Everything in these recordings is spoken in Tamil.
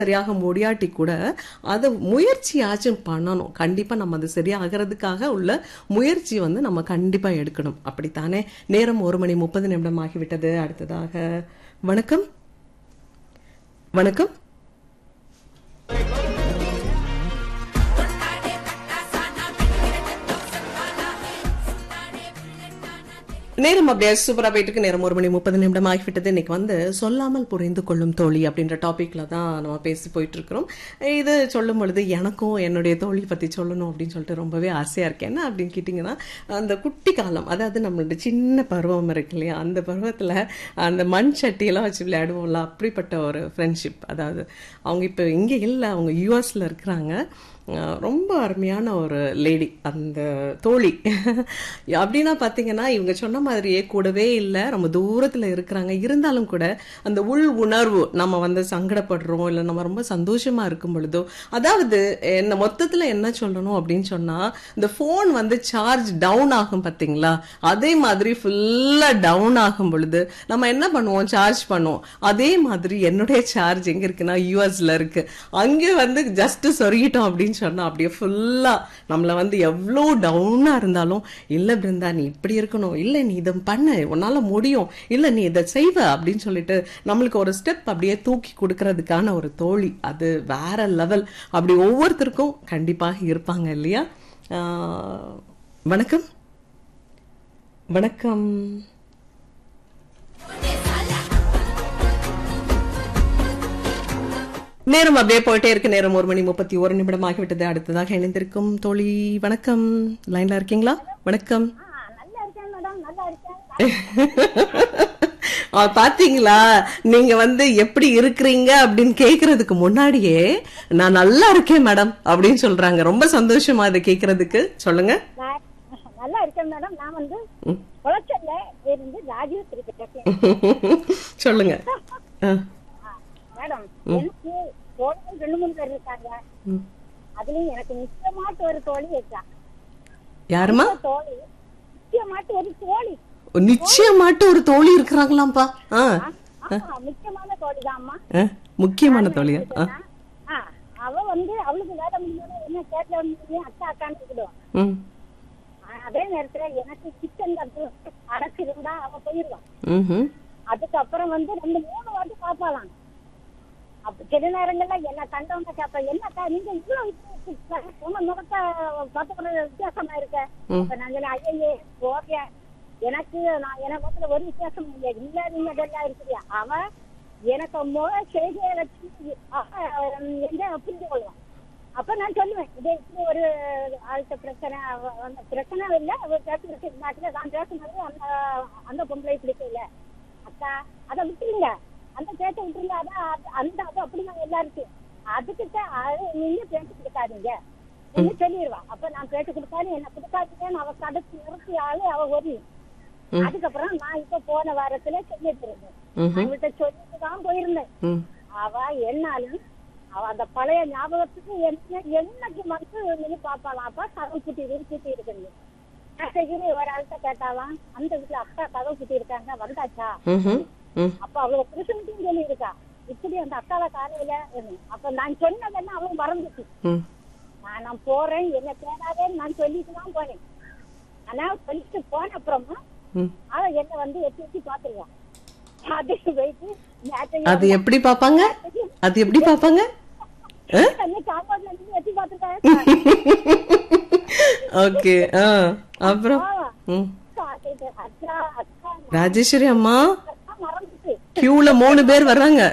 சரியாக முடியாட்டி கூட அதை முயற்சியாச்சும் பண்ணணும் கண்டிப்பா நம்ம அது சரியாகிறதுக்காக உள்ள முயற்சி வந்து நம்ம கண்டிப்பா எடுக்கணும் அப்படித்தானே நேரம் ஒரு மணி முப்பது நிமிடம் ஆகிவிட்டது அடுத்ததாக வணக்கம் வணக்கம் நேரம் அப்படியே சூப்பரா போயிட்டு இருக்கு நேரம் ஒரு மணி முப்பது நிமிடம் ஆகிவிட்டது இன்னைக்கு வந்து சொல்லாமல் புரிந்து கொள்ளும் தோழி அப்படின்ற டாபிக்ல தான் நம்ம பேசி போயிட்டு இருக்கிறோம் இது சொல்லும் பொழுது எனக்கும் என்னுடைய தோழி பத்தி சொல்லணும் அப்படின்னு சொல்லிட்டு ரொம்பவே ஆசையா இருக்கேன் என்ன அப்படின்னு கேட்டிங்கன்னா அந்த குட்டி காலம் அதாவது நம்மளோட சின்ன பருவம் இருக்கு இல்லையா அந்த பருவத்துல அந்த மண் சட்டியெல்லாம் வச்சு விளையாடுவோம்ல அப்படிப்பட்ட ஒரு ஃப்ரெண்ட்ஷிப் அதாவது அவங்க இப்போ இங்கே இல்லை அவங்க யூஎஸ்ல இருக்கிறாங்க அஹ் ரொம்ப அருமையான ஒரு லேடி அந்த தோழி அப்படின்னா பார்த்தீங்கன்னா இவங்க சொன்ன மாதிரியே கூடவே இல்லை நம்ம தூரத்தில் இருக்கிறாங்க இருந்தாலும் கூட அந்த உள் உணர்வு நம்ம வந்து சங்கடப்படுறோம் இல்லை நம்ம ரொம்ப சந்தோஷமா இருக்கும் பொழுதோ அதாவது என்ன மொத்தத்தில் என்ன சொல்லணும் அப்படின்னு சொன்னா இந்த ஃபோன் வந்து சார்ஜ் டவுன் ஆகும் பார்த்தீங்களா அதே மாதிரி ஃபுல்லாக டவுன் ஆகும் பொழுது நம்ம என்ன பண்ணுவோம் சார்ஜ் பண்ணுவோம் அதே மாதிரி என்னுடைய சார்ஜ் எங்க இருக்குன்னா யூஎஸ்ல இருக்கு அங்கே வந்து ஜஸ்ட் சொருகிட்டோம் அப்படின்னு சொன்னா அப்படியே ஃபுல்லா நம்மள வந்து எவ்வளோ டவுனா இருந்தாலும் இல்ல பிருந்தா நீ இப்படி இருக்கணும் இல்ல நீ இதை பண்ணு உன்னால முடியும் இல்ல நீ இதை செய்வ அப்படின்னு சொல்லிட்டு நம்மளுக்கு ஒரு ஸ்டெப் அப்படியே தூக்கி கொடுக்கறதுக்கான ஒரு தோழி அது வேற லெவல் அப்படி ஒவ்வொருத்தருக்கும் கண்டிப்பாக இருப்பாங்க இல்லையா ஆஹ், வணக்கம் வணக்கம் நேரம் அப்படியே போயிட்டே இருக்கு நேரம் ஒரு மணி முப்பத்தி ஒரு நிமிடம் ஆகிவிட்டது அடுத்ததாக இணைந்திருக்கும் தோழி வணக்கம் லைன்ல இருக்கீங்களா வணக்கம் ஆ, நல்லா இருக்கேன் மேடம் நல்லா இருக்கேன் ஆ, பாத்தீங்களா நீங்க வந்து எப்படி இருக்கிறீங்க அப்படின்னு கேக்குறதுக்கு முன்னாடியே நான் நல்லா இருக்கேன் மேடம் அப்படின்னு சொல்றாங்க ரொம்ப சந்தோஷமா இதை கேக்குறதுக்கு சொல்லுங்க நான் நல்லா இருக்கேன் மேடம் நான் வந்து ம். குளச்சல்ல இருந்து ராஜீவ் திருப்பி பேசுறேன் சொல்லுங்க ஆ, ஆ, மேடம் எனக்கு தோழிகள் ரெண்டு மூணு பேர் இருக்காங்க ம். அதுலயும் எனக்கு நிச்சயமாட்டு ஒரு தோழி இருக்கா யாருமா அந்த தோழி நிச்சயமாட்டு ஒரு தோழி நிச்சயமாட்டு ஒரு தோழி இருக்கிறாங்களாம்ப்பா ஆ ஆமா முக்கியமான தோழி தான் அம்மா ஆ, முக்கியமான தோழியா ஆ ஆ, அவ வந்து அவளுக்கு வேலை முடிஞ்சோட என்ன கேட்கல வந்து அக்கா அக்கான்னு கூப்பிடுவான் ம் அதே நேரத்துல எனக்கு கிச்சன் கட்டு அடைச்சு இருந்தா அவ போயிருவான் ம்ஹும். அதுக்கப்புறம் வந்து ரெண்டு மூணு வாட்டி பாப்பாளாம் அப்ப சில நேரங்கள்ல என்ன கண்டவங்க கேப்ப என்னக்கா நீங்க இவ்வளவு வித்தியாசம் உங்க முகத்த பார்த்துக்கிற வித்தியாசமா இருக்க ம். அப்ப நான் சொன்னேன் ஐயே ஓகே எனக்கு நான் என் முகத்துல ஒரு வித்தியாசம் இல்லை இல்லாதீங்கதெல்லாம் இருக்குறியா அவன் எனக்கு முக செய்தியை வச்சு அவன் என்ன புரிஞ்சு கொள்வான் அப்ப நான் சொல்லுவேன் இதே இப்படி ஒரு ஆழ்த்த பிரச்சனை அவ- அந்த பிரச்சனை இல்ல அவ பேசுறது நாட்டுல நான் பேசுனது அந்த அந்த பொம்பளை பிடிக்கல அக்கா அதை விட்டுருங்க அந்த பேச்ச விட்டுருங்க அதான் அது- அந்த அது அப்படிதான் எல்லாருக்கும் அதுக்கிட்ட அது நீங்க பேச்சு கொடுக்காதீங்க நீங்க சொல்லிடுவா அப்ப நான் பேச்சு கொடுக்காது என்ன கொடுக்காதீங்கன்னு அவ கடைசி நிறுத்தி ஆளு அவ ஒரு ம். அதுக்கப்புறம் நான் இப்ப போன வாரத்துல சொல்லிட்டு இருந்தேன் ம்ஹும். அவங்கள்ட்ட சொல்லிட்டு தான் போயிருந்தேன் ம். அவ என்னாலும் அவ அந்த பழைய ஞாபகத்துக்கு என்ன என்னைக்கு மட்டும் நீ பாப்பாளாம் அப்பா கதவு குட்டி குட்டி இருக்குது அன்றைக்கு ஒரு ஆள்கிட்ட கேட்டாலாம் அந்த வீட்டுல அக்கா கதவு குட்டி இருக்காங்க வந்தாச்சா ம்ஹும். ம். அப்ப அவளை புருஷனுக்கும் சொல்லி இருக்கா இப்படி அந்த அக்காவை காலையில அப்ப நான் சொன்னதெல்லாம் அவன் மறந்துச்சு ம். நான் நான் போறேன் என்ன தேடாதேன்னு நான் சொல்லிட்டு தான் போனேன் ஆனா சொல்லிட்டு போன அப்புறமா ம். அவ என்ன வந்து எட்டி எட்டி பாத்துருவான் அது போயிட்டு நேற்றைக்கு அது எப்படி பாப்பாங்க அது எப்படி பாப்பாங்க தண்ணி காப்பாடுல இருந்து எட்டி பாத்துருக்கேன் ஓகே ஆ அப்புறம் ம். அக்கா அக்கா ராஜேஸ்வரி அம்மா அக்கா மறந்துட்டு கியூல மூணு பேர் வர்றாங்க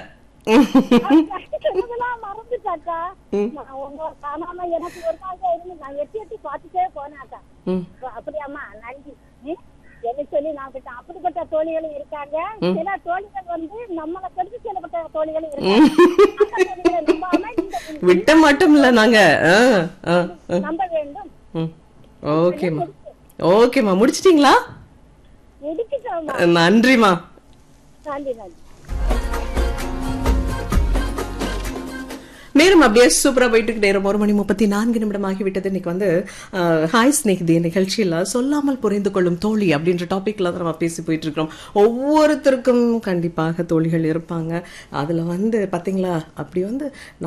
சொன்னதெல்லாம் மறந்துட்டாக்கா நான் உங்க காணாம எனக்கு ஒரு நாள் தான் இருந்து நான் எட்டி எட்டி பாத்துட்டே போனேன்க்கா ம். அப்ப அப்படியாம்மா நன்றி ம்? என்ன சொல்லி நான் விட்டேன் அப்படிப்பட்ட தோழிகளும் இருக்காங்க சில தோழிகள் வந்து நம்மளை தெரிஞ்சு சிலப்பட்ட தோழிகளும் இருக்காங்க அந்த தோழிகளை நம்பாம இந்த விட்ட மட்டும் இல்ல நாங்க ஆ, ஆ, ஆ. நம்ப வேண்டும் ம். ஓகேம்மா ஓகேம்மா முடிச்சிட்டீங்களா முடிச்சுட்டோம்மா நன்றிம்மா நன்றி நன்றி நேரம் அப்படியே சூப்பரா போயிட்டு இருக்கு. நேரம் ஒரு மணி முப்பத்தி நான்கு நிமிடம் ஆகிவிட்டது இன்னைக்கு வந்து அஹ், ஹாய் ஸ்நேகிதி நிகழ்ச்சியில சொல்லாமல் புரிந்து கொள்ளும் தோழி அப்படின்ற டாபிக்ல தான் நம்ம பேசி போயிட்டு இருக்கிறோம் ஒவ்வொருத்தருக்கும் கண்டிப்பாக தோழிகள் இருப்பாங்க அதுல வந்து பாத்தீங்களா அப்படி வந்து